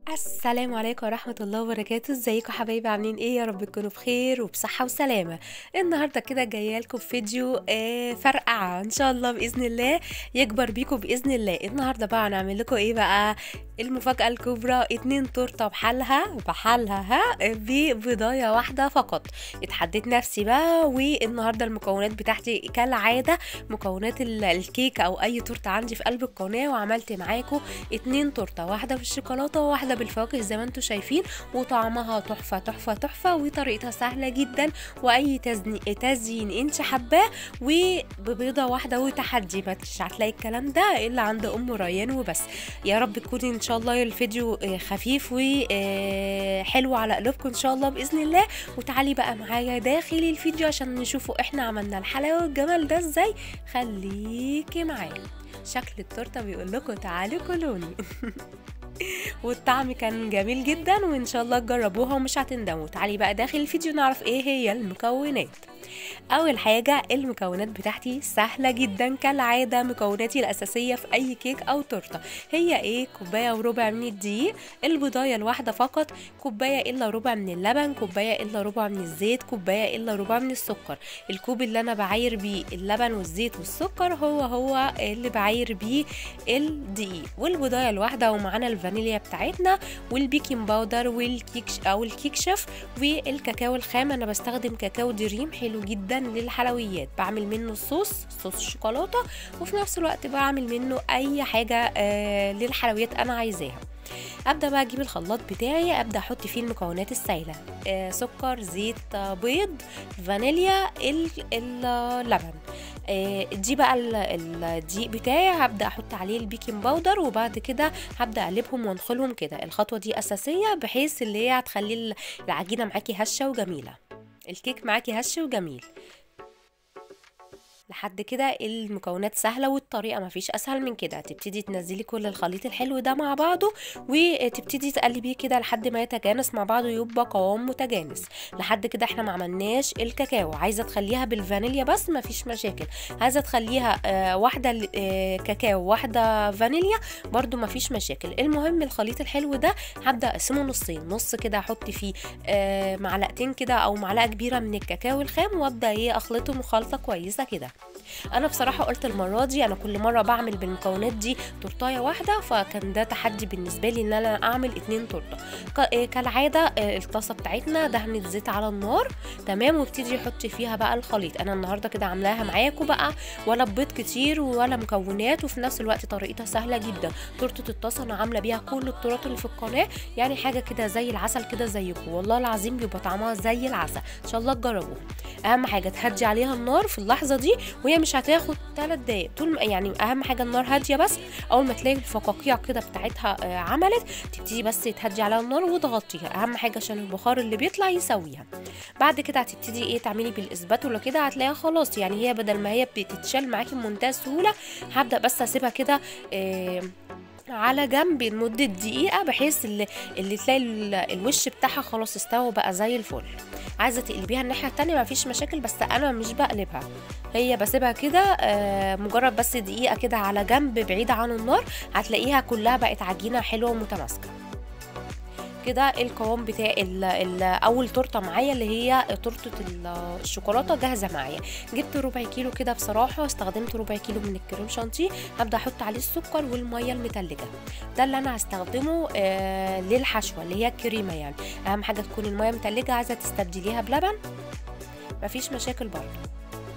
السلام عليكم ورحمة الله وبركاته ازيكم حبايبي عاملين ايه يا رب تكونوا بخير وبصحة وسلامة النهاردة كده جاية لكم فيديو آه فرقعة ان شاء الله بإذن الله يكبر بيكم بإذن الله النهاردة بقى هنعمل لكم ايه بقى المفاجأة الكبرى اتنين تورتة بحالها بحالها ها ببضاية واحدة فقط اتحديت نفسي بقى والنهاردة المكونات بتاعتي كالعادة مكونات ال- الكيك او اي تورتة عندي في قلب القناة وعملت معاكم اتنين تورتة واحدة بالشوكولاتة وواحدة بالفواكه زي ما انتم شايفين وطعمها تحفة تحفة تحفة وطريقتها سهلة جدا واي تزني... تزيين انت حباه وببيضة واحدة وتحدي مش هتلاقي الكلام ده الا عند ام ريان وبس يا رب تكون ان شاء الله الفيديو آه، خفيف وحلو على قلوبكم ان شاء الله باذن الله وتعالي بقى معايا داخل الفيديو عشان نشوفوا احنا عملنا الحلاوه والجمال ده ازاي خليكي معايا شكل التورته بيقول لكم تعالوا كلوني والطعم كان جميل جدا وان شاء الله تجربوها ومش هتندموا تعالي بقى داخل الفيديو نعرف ايه هي المكونات اول حاجه المكونات بتاعتي سهله جدا كالعاده مكوناتي الاساسيه في اي كيك او تورته هي ايه كوبايه وربع من الدقيق البضايه الواحده فقط كوبايه الا ربع من اللبن كوبايه الا ربع من الزيت كوبايه الا ربع من السكر الكوب اللي انا بعاير بيه اللبن والزيت والسكر هو هو اللي بعاير بيه الدقيق والبضايه الواحده ومعانا الفانيليا بتاعتنا والبيكنج باودر والكيك او الكيك شيف والكاكاو الخام انا بستخدم كاكاو دريم حلو جدا للحلويات بعمل منه الصوص صوص الشوكولاته وفي نفس الوقت بعمل منه اي حاجه آه للحلويات انا عايزاها ابدا بقى اجيب الخلاط بتاعي ابدا احط فيه المكونات السائله آه سكر زيت آه بيض فانيليا ال- ال- اللبن آه دي بقى ال- الدقيق بتاعي هبدا احط عليه البيكنج باودر وبعد كده هبدا اقلبهم وانخلهم كده الخطوه دي اساسيه بحيث اللي هي هتخلي ال- العجينه معاكي هشه وجميله الكيك معاكي هش وجميل لحد كده المكونات سهله والطريقه مفيش اسهل من كده تبتدي تنزلي كل الخليط الحلو ده مع بعضه وتبتدي تقلبيه كده لحد ما يتجانس مع بعضه يبقى قوام متجانس لحد كده احنا ما عملناش الكاكاو عايزه تخليها بالفانيليا بس مفيش مشاكل عايزه تخليها آه واحده ل- آه كاكاو واحده فانيليا برضو مفيش مشاكل المهم الخليط الحلو ده هبدا اقسمه نصين نص كده احط فيه آه معلقتين كده او معلقه كبيره من الكاكاو الخام وابدا ايه اخلطهم خلطه كويسه كده انا بصراحه قلت المره دي انا كل مره بعمل بالمكونات دي تورتايه واحده فكان ده تحدي بالنسبه لي ان انا اعمل اتنين تورته ك- إيه كالعاده آه، الطاسه بتاعتنا دهنه زيت على النار تمام وابتدي احط فيها بقى الخليط انا النهارده كده عاملاها معاكم بقى ولا بيض كتير ولا مكونات وفي نفس الوقت طريقتها سهله جدا تورته الطاسه انا عامله بيها كل التورت اللي في القناه يعني حاجه كده زي العسل كده زيكم والله العظيم بيبقى طعمها زي العسل ان شاء الله تجربوها اهم حاجه تهدي عليها النار في اللحظه دي وهي مش هتاخد 3 دقايق طول ما يعني اهم حاجه النار هاديه بس اول ما تلاقي الفقاقيع كده بتاعتها آه، عملت تبتدي بس تهدي عليها النار وتغطيها اهم حاجه عشان البخار اللي بيطلع يسويها بعد كده هتبتدي ايه تعملي بالاسباتولا كده هتلاقيها خلاص يعني هي بدل ما هي بتتشال معاكي بمنتهى السهوله هبدا بس اسيبها كده آه على جنب لمدة دقيقة بحيث اللي, اللي تلاقي ال- الوش بتاعها خلاص استوى بقى زي الفل عايزة تقلبيها الناحية التانية مفيش مشاكل بس أنا مش بقلبها هي بسيبها كده آه، مجرد بس دقيقة كده على جنب بعيدة عن النار هتلاقيها كلها بقت عجينة حلوة ومتماسكة كده القوام بتاع ال ال اول تورته معايا اللي هي تورته ال- الشوكولاته جاهزه معايا جبت ربع كيلو كده بصراحه استخدمت ربع كيلو من الكريم شانتيه هبدا احط عليه السكر والميه المتلجه ده اللي انا هستخدمه آه للحشوه اللي هي الكريمه يعني اهم حاجه تكون الميه متلجه عايزه تستبدليها بلبن مفيش مشاكل برضه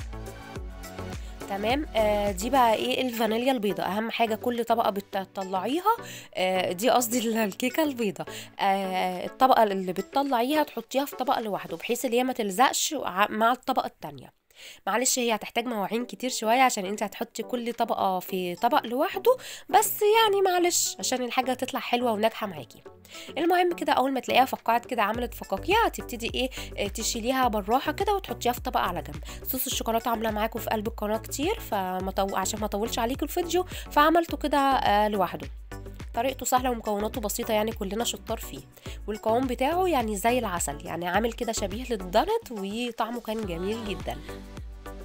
تمام آه دي بقى ايه الفانيليا البيضة اهم حاجه كل طبقه بتطلعيها آه دي قصدي ال- الكيكه البيضة آه الطبقه اللي بتطلعيها تحطيها في طبق لوحده بحيث ان هي ما تلزقش ع- مع الطبقه التانية معلش هي هتحتاج مواعين كتير شويه عشان انت هتحطي كل طبقه في طبق لوحده بس يعني معلش عشان الحاجه تطلع حلوه وناجحه معاكي المهم كده اول ما تلاقيها فقعت كده عملت فقاقيع هتبتدي ايه آه، تشيليها بالراحه كده وتحطيها في طبق على جنب صوص الشوكولاته عامله معاكم في قلب القناه كتير فما طو... عشان ما اطولش عليكم الفيديو فعملته كده آه لوحده طريقته سهله ومكوناته بسيطه يعني كلنا شطار فيه والقوام بتاعه يعني زي العسل يعني عامل كده شبيه للدونت وطعمه كان جميل جدا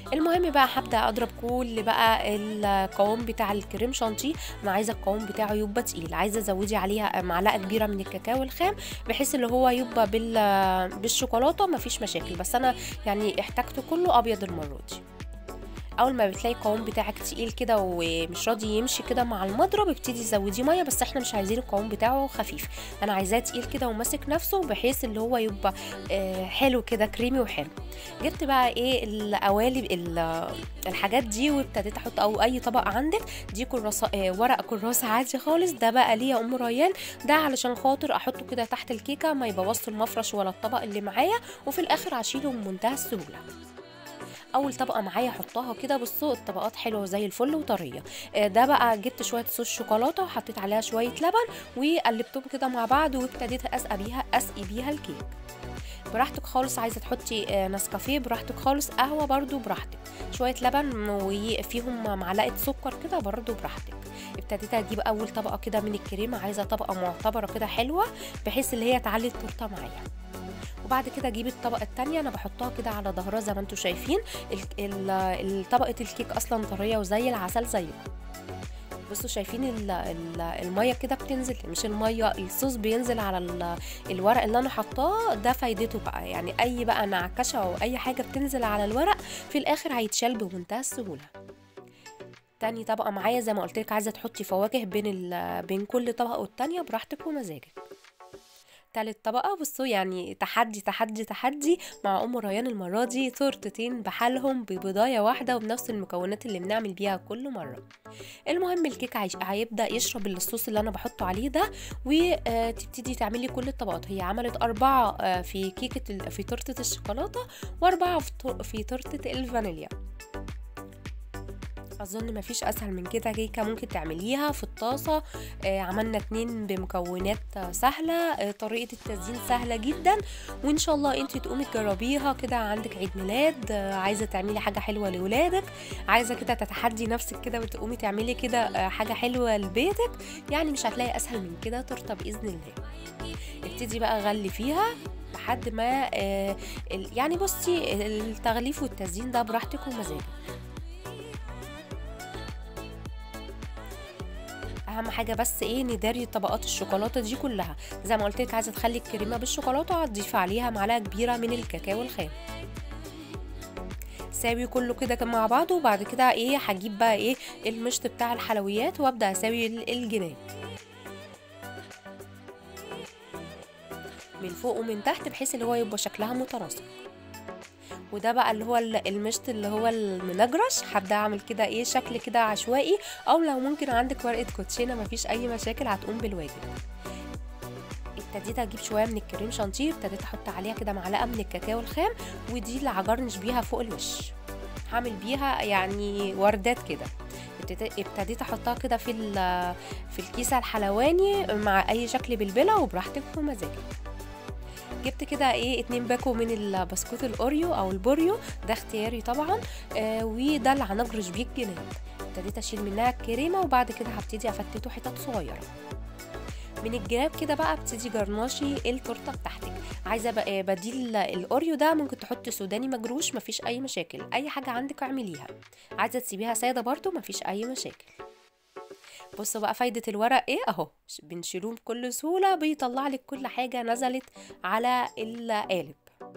المهم بقى هبدا اضرب كل بقى القوام بتاع الكريم شانتيه انا عايزه القوام بتاعه يبقى تقيل عايزه تزودي عليها معلقه كبيره من الكاكاو الخام بحيث اللي هو يبقى بال بالشوكولاته مفيش مشاكل بس انا يعني احتاجته كله ابيض المره دي اول ما بتلاقي القوام بتاعك تقيل كده ومش راضي يمشي كده مع المضرب ابتدي تزوديه ميه بس احنا مش عايزين القوام بتاعه خفيف انا عايزاه تقيل كده وماسك نفسه بحيث اللي هو يبقى آه حلو كده كريمي وحلو جبت بقى ايه القوالب الحاجات دي وابتديت احط او اي طبق عندك دي كراسه آه ورق كراسه عادي خالص ده بقى ليه يا ام ريان ده علشان خاطر احطه كده تحت الكيكه ما يبوظش المفرش ولا الطبق اللي معايا وفي الاخر هشيله بمنتهى السهوله اول طبقه معايا احطها كده بصوا الطبقات حلوه زي الفل وطريه ده بقى جبت شويه صوص شوكولاته وحطيت عليها شويه لبن وقلبتهم كده مع بعض وابتديت اسقى بيها اسقي بيها الكيك براحتك خالص عايزه تحطي نسكافيه براحتك خالص قهوه برضو براحتك شويه لبن وفيهم معلقه سكر كده برضو براحتك ابتديت اجيب اول طبقه كده من الكريمه عايزه طبقه معتبره كده حلوه بحيث اللي هي تعلي التورته معايا وبعد كده اجيب الطبقه التانية انا بحطها كده على ظهرها زي ما انتم شايفين طبقه الكيك اصلا طريه وزي العسل زيه بصوا شايفين ال ال الميه كده بتنزل مش الميه الصوص بينزل على الورق اللي انا حطاه ده فايدته بقى يعني اي بقى نعكشه او اي حاجه بتنزل على الورق في الاخر هيتشال بمنتهى السهوله تاني طبقه معايا زي ما قلت لك عايزه تحطي فواكه بين بين كل طبقه والتانيه براحتك ومزاجك تالت طبقة بصوا يعني تحدي تحدي تحدي مع أم ريان المرة دي تورتتين بحالهم ببضاية واحدة وبنفس المكونات اللي بنعمل بيها كل مرة المهم الكيك هيبدأ يشرب الصوص اللي أنا بحطه عليه ده وتبتدي تعملي كل الطبقات هي عملت أربعة في كيكة في تورتة الشوكولاتة وأربعة في تورتة الفانيليا اظن مفيش اسهل من كده كيكه ممكن تعمليها في الطاسه آه عملنا اتنين بمكونات سهله آه طريقه التزيين سهله جدا وان شاء الله انت تقومي تجربيها كده عندك عيد ميلاد آه عايزه تعملي حاجه حلوه لاولادك عايزه كده تتحدي نفسك كده وتقومي تعملي كده آه حاجه حلوه لبيتك يعني مش هتلاقي اسهل من كده تورته باذن الله ابتدي بقى غلي فيها لحد ما آه يعني بصي التغليف والتزيين ده براحتك ومزاجك اهم حاجه بس ايه نداري طبقات الشوكولاته دي كلها زي ما قلت لك عايزه تخلي الكريمه بالشوكولاته هتضيفي عليها معلقه كبيره من الكاكاو الخام ساوي كله كده مع بعضه وبعد كده ايه هجيب بقى ايه المشط بتاع الحلويات وابدا اساوي الجناب من فوق ومن تحت بحيث اللي هو يبقى شكلها متناسق وده بقى اللي هو المشط اللي هو المنجرش هبدا اعمل كده ايه شكل كده عشوائي او لو ممكن عندك ورقه كوتشينه مفيش اي مشاكل هتقوم بالواجب ابتديت اجيب شويه من الكريم شانتيه ابتديت احط عليها كده معلقه من الكاكاو الخام ودي اللي هجرنش بيها فوق الوش هعمل بيها يعني وردات كده ابتديت احطها كده في في الكيسه الحلواني مع اي شكل بلبله وبراحتك ومزاجك جبت كده ايه اتنين باكو من البسكوت الاوريو او البوريو ده اختياري طبعا آه وده اللي هنجرش بيه الجناب ابتديت اشيل منها الكريمه وبعد كده هبتدي افتته حتت صغيره من الجناب كده بقى ابتدي جرناشي التورته بتاعتك عايزه بقى بديل الاوريو ده ممكن تحطي سوداني مجروش مفيش اي مشاكل اي حاجه عندك اعمليها عايزه تسيبيها ساده برضو مفيش اي مشاكل بصوا بقى فايدة الورق ايه اهو بنشيلوه بكل سهولة بيطلع لك كل حاجة نزلت على القالب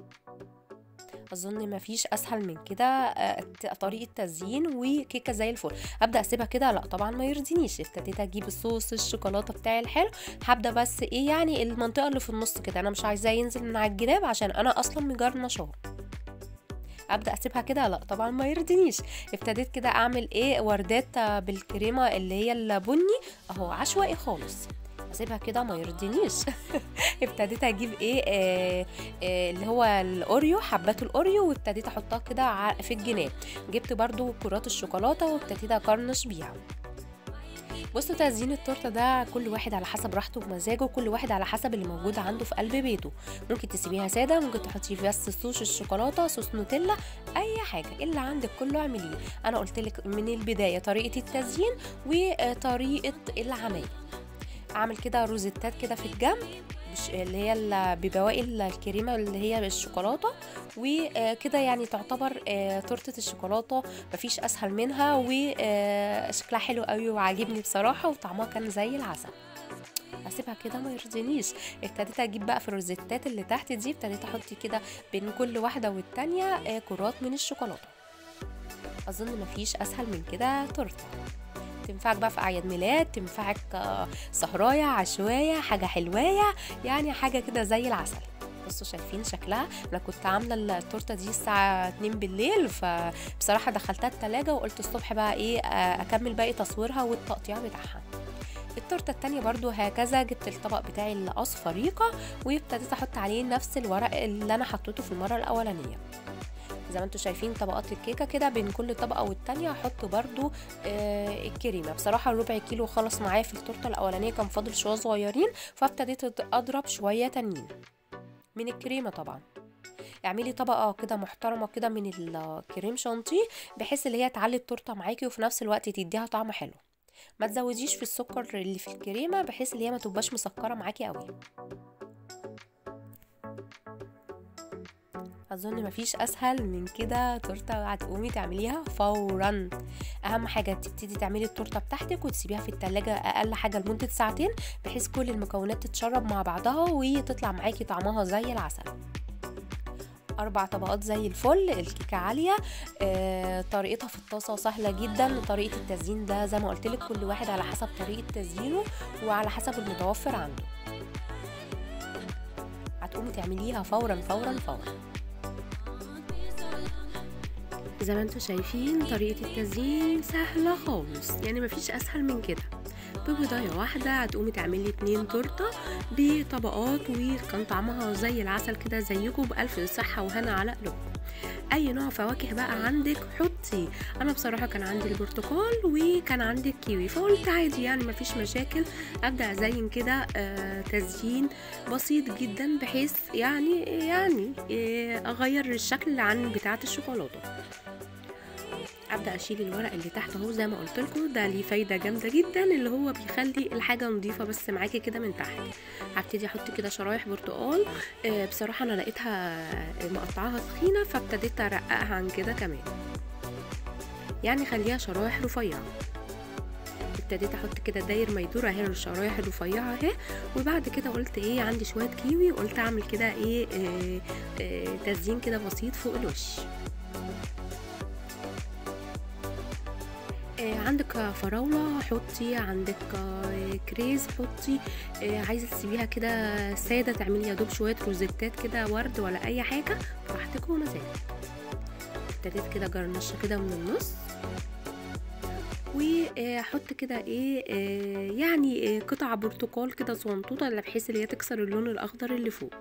اظن مفيش اسهل من كده طريقه تزيين وكيكه زي الفل ابدا اسيبها كده لا طبعا ما يرضينيش ابتديت اجيب الصوص الشوكولاته بتاعي الحلو هبدا بس ايه يعني المنطقه اللي في النص كده انا مش عايزاه ينزل من على الجناب عشان انا اصلا مجرنشه ابدا اسيبها كده لا طبعا ما يرضينيش ابتديت كده اعمل ايه وردات بالكريمه اللي هي البني اهو عشوائي خالص اسيبها كده ما يرضينيش ابتديت اجيب ايه آه آه اللي هو الاوريو حبات الاوريو وابتديت احطها كده في الجناب جبت برضو كرات الشوكولاته وابتديت اقرنش بيها بصوا تزيين التورته ده كل واحد على حسب راحته ومزاجه كل واحد على حسب اللي موجود عنده في قلب بيته ممكن تسيبيها ساده ممكن تحطي فيها بس صوص الشوكولاته صوص نوتيلا اي حاجه اللي عندك كله اعمليه انا قلت لك من البدايه طريقه التزيين وطريقه العمايل اعمل كده روزيتات كده في الجنب بش- اللي هي ال- ببواقي الكريمه اللي هي بالشوكولاته وكده يعني تعتبر آه، تورته الشوكولاته مفيش اسهل منها وشكلها حلو قوي وعاجبني بصراحه وطعمها كان زي العسل اسيبها كده ما يرضينيش ابتديت اجيب بقى في الروزيتات اللي تحت دي ابتديت احط كده بين كل واحده والتانيه آه، كرات من الشوكولاته اظن مفيش اسهل من كده تورته تنفعك بقى في اعياد ميلاد تنفعك آه، سهرايه عشوايه حاجه حلوايه يعني حاجه كده زي العسل بصوا شايفين شكلها انا كنت عامله التورته دي الساعه 2 بالليل فبصراحه دخلتها التلاجة وقلت الصبح بقى ايه آه، اكمل باقي تصويرها والتقطيع بتاعها التورته التانية برضو هكذا جبت الطبق بتاعي الاصفريقه وابتديت احط عليه نفس الورق اللي انا حطيته في المره الاولانيه زي ما انتم شايفين طبقات الكيكه كده بين كل طبقه والتانية احط برضو آه الكريمه بصراحه الربع كيلو خلص معايا في التورته الاولانيه كان فاضل شويه صغيرين فابتديت اضرب شويه تانيين من الكريمه طبعا اعملي طبقه كده محترمه كده من الكريم شانتيه بحيث اللي هي تعلي التورته معاكي وفي نفس الوقت تديها طعم حلو ما تزوديش في السكر اللي في الكريمه بحيث اللي هي ما تبقاش مسكره معاكي قوي اظن مفيش اسهل من كده تورته هتقومي تعمليها فورا اهم حاجه تبتدي تعملي التورته بتاعتك وتسيبيها في التلاجة اقل حاجه لمده ساعتين بحيث كل المكونات تتشرب مع بعضها وتطلع معاكي طعمها زي العسل اربع طبقات زي الفل الكيكه عاليه آه، طريقتها في الطاسه سهله جدا طريقه التزيين ده زي ما قلت لك كل واحد على حسب طريقه تزيينه وعلى حسب المتوفر عنده هتقومي تعمليها فورا فورا فورا زي ما انتم شايفين طريقة التزيين سهلة خالص يعني مفيش أسهل من كده ببضاية واحدة هتقومي تعملي اتنين تورتة بطبقات وكان طعمها زي العسل كده زيكم بألف صحة وهنا على قلوبكم اي نوع فواكه بقى عندك حطي انا بصراحه كان عندي البرتقال وكان عندي الكيوي فقلت عادي يعني مفيش مشاكل ابدا ازين كده آه تزيين بسيط جدا بحيث يعني يعني آه اغير الشكل عن بتاعه الشوكولاته ابدا اشيل الورق اللي تحت اهو زي ما قلت لكم ده ليه فايده جامده جدا اللي هو بيخلي الحاجه نظيفه بس معاكي كده من تحت هبتدي احط كده شرايح برتقال آه بصراحه انا لقيتها مقطعاها تخينه فابتديت ارققها عن كده كمان يعني خليها شرايح رفيعه ابتديت احط كده داير ما يدور اهي الشرايح الرفيعه اهي وبعد كده قلت ايه عندي شويه كيوي قلت اعمل كده ايه آه آه تزيين كده بسيط فوق الوش آه، عندك فراولة حطي عندك آه، كريز حطي آه، عايزة تسيبيها كده سادة تعملي يا دوب شوية روزيتات كده ورد ولا أي حاجة براحتك ومزاجك ابتديت كده جرنشة كده من النص واحط كده ايه آه، يعني آه، قطع برتقال كده صغنطوطة بحيث اللي هي تكسر اللون الاخضر اللي فوق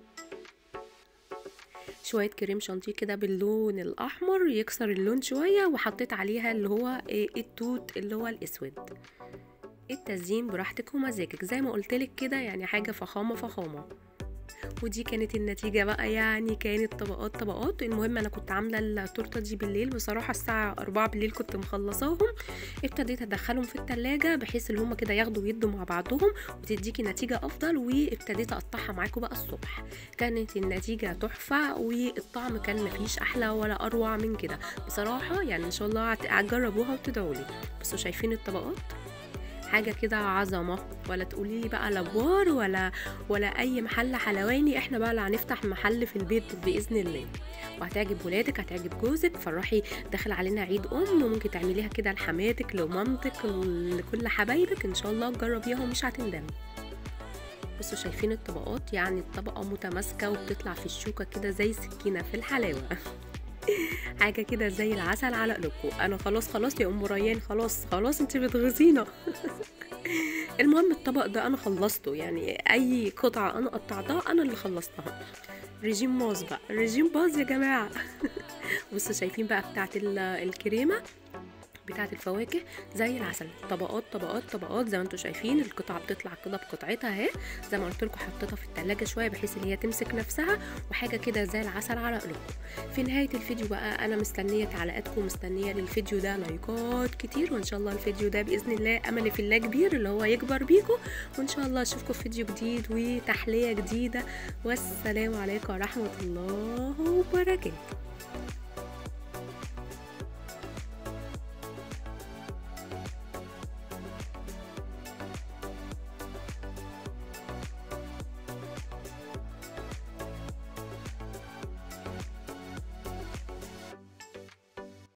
شوية كريم شانتيه كده باللون الأحمر يكسر اللون شوية وحطيت عليها اللي هو إيه التوت اللي هو الأسود التزيين براحتك ومزاجك زي ما قلتلك كده يعني حاجة فخامة فخامة ودي كانت النتيجة بقى يعني كانت طبقات طبقات المهم أنا كنت عاملة التورتة دي بالليل بصراحة الساعة أربعة بالليل كنت مخلصاهم ابتديت أدخلهم في التلاجة بحيث اللي هما كده ياخدوا ويدوا مع بعضهم وتديكي نتيجة أفضل وابتديت أقطعها معاكم بقى الصبح كانت النتيجة تحفة والطعم كان مفيش أحلى ولا أروع من كده بصراحة يعني إن شاء الله هت- هتجربوها وتدعولي بصوا شايفين الطبقات حاجة كده عظمة ولا تقولي لي بقى لبار ولا ولا أي محل حلواني احنا بقى اللي هنفتح محل في البيت بإذن الله وهتعجب ولادك هتعجب جوزك فرحي داخل علينا عيد أم وممكن تعمليها كده لحماتك لمامتك لكل حبايبك إن شاء الله تجربيها ومش هتندمي بصوا شايفين الطبقات يعني الطبقة متماسكة وبتطلع في الشوكة كده زي سكينة في الحلاوة حاجة كده زي العسل على قلوبكم أنا خلاص خلاص يا أم ريان خلاص خلاص انت بتغيظينا المهم الطبق ده أنا خلصته يعني أي قطعة أنا قطعتها أنا اللي خلصتها ريجيم باظ بقى ريجيم باظ يا جماعة بصوا شايفين بقى بتاعت ال- الكريمة بتاعه الفواكه زي العسل طبقات طبقات طبقات زي ما انتم شايفين القطعه بتطلع كده بقطعتها اهي زي ما قلت لكم حطيتها في التلاجة شويه بحيث ان هي تمسك نفسها وحاجه كده زي العسل على قلوبكم في نهايه الفيديو بقى انا مستنيه تعليقاتكم مستنيه للفيديو ده لايكات كتير وان شاء الله الفيديو ده باذن الله املي في الله كبير اللي هو يكبر بيكم وان شاء الله اشوفكم في فيديو جديد وتحليه جديده والسلام عليكم ورحمه الله وبركاته